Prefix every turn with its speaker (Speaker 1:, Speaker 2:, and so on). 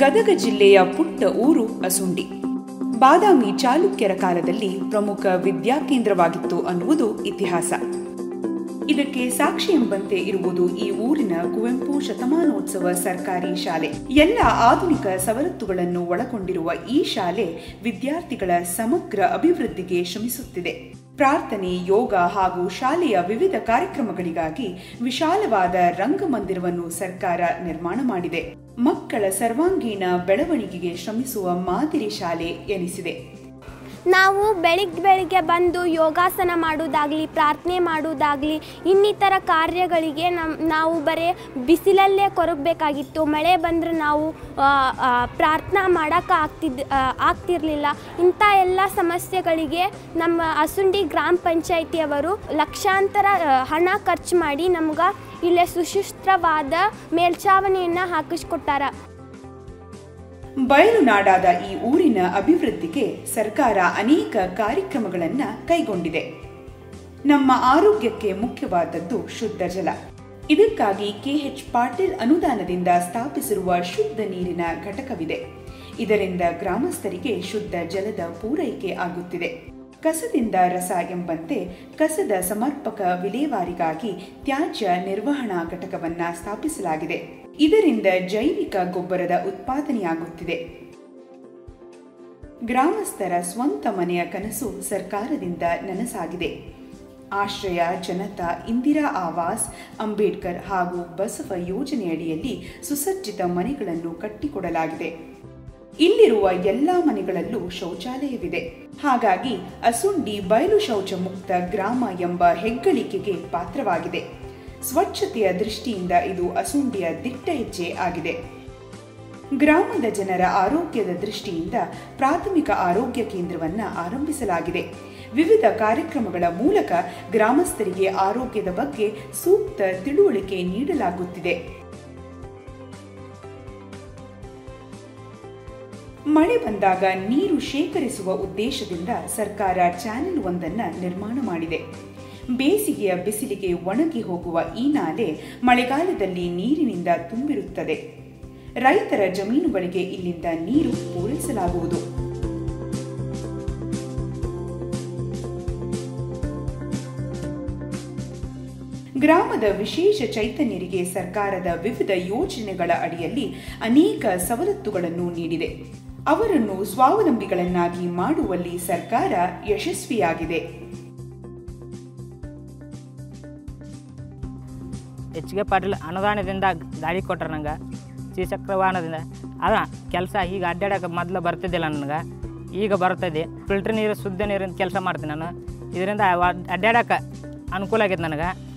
Speaker 1: ಗದಗ ಜಿಲ್ಲೆಯ ಪುಟ್ಟ ಊರು ಅಸುಂಡಿ ಬಾದಾಮಿ ಚಾಲುಕ್ಯರ ಕಾಲದಲ್ಲಿ ಪ್ರಮುಖ ವಿದ್ಯಾಕೇಂದ್ರವಾಗಿತ್ತು ಅನ್ನುವುದು ಇತಿಹಾಸ ಇದಕ್ಕೆ ಸಾಕ್ಷಿ ಎಂಬಂತೆ ಇರುವುದು ಈ ಊರಿನ ಕುವೆಂಪು ಶತಮಾನೋತ್ಸವ ಸರ್ಕಾರಿ ಶಾಲೆ ಎಲ್ಲ ಆಧುನಿಕ ಸವಲತ್ತುಗಳನ್ನು ಒಳಗೊಂಡಿರುವ ಈ ಶಾಲೆ ವಿದ್ಯಾರ್ಥಿಗಳ ಸಮಗ್ರ ಅಭಿವೃದ್ಧಿಗೆ ಶ್ರಮಿಸುತ್ತಿದೆ ಪ್ರಾರ್ಥನೆ ಯೋಗ ಹಾಗೂ ಶಾಲೆಯ ವಿವಿಧ ಕಾರ್ಯಕ್ರಮಗಳಿಗಾಗಿ ವಿಶಾಲವಾದ ರಂಗಮಂದಿರವನ್ನು ಸರ್ಕಾರ ನಿರ್ಮಾಣ ಮಾಡಿದೆ ಮಕ್ಕಳ ಸರ್ವಾಂಗೀಣ ಬೆಳವಣಿಗೆಗೆ ಶ್ರಮಿಸುವ ಮಾದರಿ ಶಾಲೆ ಎನಿಸಿದೆ
Speaker 2: ನಾವು ಬೆಳಿಗ್ಗೆ ಬೆಳಿಗ್ಗೆ ಬಂದು ಯೋಗಾಸನ ಮಾಡೋದಾಗಲಿ ಪ್ರಾರ್ಥನೆ ಮಾಡೋದಾಗಲಿ ಇನ್ನಿತರ ಕಾರ್ಯಗಳಿಗೆ ನಮ್ಮ ನಾವು ಬರೀ ಬಿಸಿಲಲ್ಲೇ ಕೊರಗಬೇಕಾಗಿತ್ತು ಮಳೆ ಬಂದರೆ ನಾವು ಆ, ಆ, ಪ್ರಾರ್ಥನಾ ಮಾಡೋಕೆ ಆಗ್ತಿದ್ ಆ, ಆಗ್ತಿರ್ಲಿಲ್ಲ ಇಂಥ ಎಲ್ಲ ಸಮಸ್ಯೆಗಳಿಗೆ ನಮ್ಮ ಅಸುಂಡಿ ಗ್ರಾಮ ಪಂಚಾಯಿತಿಯವರು ಲಕ್ಷಾಂತರ ಆ, ಹಣ ಖರ್ಚು ಮಾಡಿ ನಮ್ಗೆ ಇಲ್ಲೇ ಸುಶಿಸ್ತ್ರವಾದ ಮೇಲ್ಛಾವಣಿಯನ್ನು ಹಾಕಿಸ್ಕೊಟ್ಟಾರ
Speaker 1: ಬಯಲು ನಾಡಾದ ಈ ಊರಿನ ಅಭಿವೃದ್ಧಿಗೆ ಸರ್ಕಾರ ಅನೇಕ ಕಾರ್ಯಕ್ರಮಗಳನ್ನು ಕೈಗೊಂಡಿದೆ ನಮ್ಮ ಆರೋಗ್ಯಕ್ಕೆ ಮುಖ್ಯವಾದದ್ದು ಶುದ್ಧ ಜಲ ಇದಕ್ಕಾಗಿ ಕೆಎಚ್ ಪಾಟೀಲ್ ಅನುದಾನದಿಂದ ಸ್ಥಾಪಿಸಿರುವ ಶುದ್ಧ ನೀರಿನ ಘಟಕವಿದೆ ಇದರಿಂದ ಗ್ರಾಮಸ್ಥರಿಗೆ ಶುದ್ಧ ಜಲದ ಪೂರೈಕೆ ಆಗುತ್ತಿದೆ ಕಸದಿಂದ ರಸ ಎಂಬಂತೆ ಕಸದ ಸಮರ್ಪಕ ವಿಲೇವಾರಿಗಾಗಿ ತ್ಯಾಜ್ಯ ನಿರ್ವಹಣಾ ಘಟಕವನ್ನ ಸ್ಥಾಪಿಸಲಾಗಿದೆ ಇದರಿಂದ ಜೈವಿಕ ಗೊಬ್ಬರದ ಉತ್ಪಾದನೆಯಾಗುತ್ತಿದೆ ಗ್ರಾಮಸ್ಥರ ಸ್ವಂತ ಮನೆಯ ಕನಸು ಸರ್ಕಾರದಿಂದ ನನಸಾಗಿದೆ ಆಶ್ರಯ ಜನತಾ ಇಂದಿರಾ ಆವಾಸ್ ಅಂಬೇಡ್ಕರ್ ಹಾಗೂ ಬಸವ ಯೋಜನೆಯಡಿಯಲ್ಲಿ ಸುಸಜ್ಜಿತ ಮನೆಗಳನ್ನು ಕಟ್ಟಿಕೊಡಲಾಗಿದೆ ಇಲ್ಲಿರುವ ಎಲ್ಲಾ ಮನೆಗಳಲ್ಲೂ ಶೌಚಾಲಯವಿದೆ ಹಾಗಾಗಿ ಅಸುಂಡಿ ಬಯಲು ಶೌಚ ಮುಕ್ತ ಗ್ರಾಮ ಎಂಬ ಹೆಗ್ಗಳಿಕೆಗೆ ಪಾತ್ರವಾಗಿದೆ ಸ್ವಚ್ಛತೆಯ ದೃಷ್ಟಿಯಿಂದ ಇದು ಅಸುಂಡಿಯ ದಿಟ್ಟ ಹೆಜ್ಜೆ ಆಗಿದೆ ಗ್ರಾಮದ ಜನರ ಆರೋಗ್ಯದ ದೃಷ್ಟಿಯಿಂದ ಪ್ರಾಥಮಿಕ ಆರೋಗ್ಯ ಕೇಂದ್ರವನ್ನ ಆರಂಭಿಸಲಾಗಿದೆ ವಿವಿಧ ಕಾರ್ಯಕ್ರಮಗಳ ಮೂಲಕ ಗ್ರಾಮಸ್ಥರಿಗೆ ಆರೋಗ್ಯದ ಬಗ್ಗೆ ಸೂಕ್ತ ತಿಳುವಳಿಕೆ ನೀಡಲಾಗುತ್ತಿದೆ ಮಳೆ ಬಂದಾಗ ನೀರು ಶೇಖರಿಸುವ ಉದ್ದೇಶದಿಂದ ಸರ್ಕಾರ ಚಾನೆಲ್ ಒಂದನ್ನ ನಿರ್ಮಾಣ ಮಾಡಿದೆ ಬೇಸಿಗೆಯ ಬಿಸಿಲಿಗೆ ಒಣಗಿ ಹೋಗುವ ಈ ನಾಲೆ ಮಳೆಗಾಲದಲ್ಲಿ ನೀರಿನಿಂದ ತುಂಬಿರುತ್ತದೆ ರೈತರ ಜಮೀನುಗಳಿಗೆ ಇಲ್ಲಿಂದ ನೀರು ಪೂರೈಸಲಾಗುವುದು ಗ್ರಾಮದ ವಿಶೇಷ ಚೈತನ್ಯರಿಗೆ ಸರ್ಕಾರದ ವಿವಿಧ ಯೋಜನೆಗಳ ಅಡಿಯಲ್ಲಿ ಅನೇಕ ಸವಲತ್ತುಗಳನ್ನು ನೀಡಿದೆ ಅವರನ್ನು ಸ್ವಾವಲಂಬಿಗಳನ್ನಾಗಿ ಮಾಡುವಲ್ಲಿ ಸರ್ಕಾರ ಯಶಸ್ವಿಯಾಗಿದೆ
Speaker 3: ಎಚ್ ಕೆ ಪಾಟೀಲ್ ಅನುದಾನದಿಂದ ಗಾಡಿ ಕೊಟ್ರ ನಂಗೆ ದ್ವಿಚಕ್ರ ವಾಹನದಿಂದ ಅದ ಕೆಲಸ ಈಗ ಅಡ್ಡಾಡಕ್ಕೆ ಮೊದಲು ಬರ್ತಿದ್ದಿಲ್ಲ ನನಗೆ ಈಗ ಬರ್ತದೆ ಫಿಲ್ಟರ್ ನೀರು ಶುದ್ಧ ನೀರಿನ ಕೆಲಸ ಮಾಡ್ತೀನಿ ನಾನು ಇದರಿಂದ ಅಡ್ಡಾಡಕ್ಕೆ ಅನುಕೂಲ ಆಗೈತೆ ನನಗೆ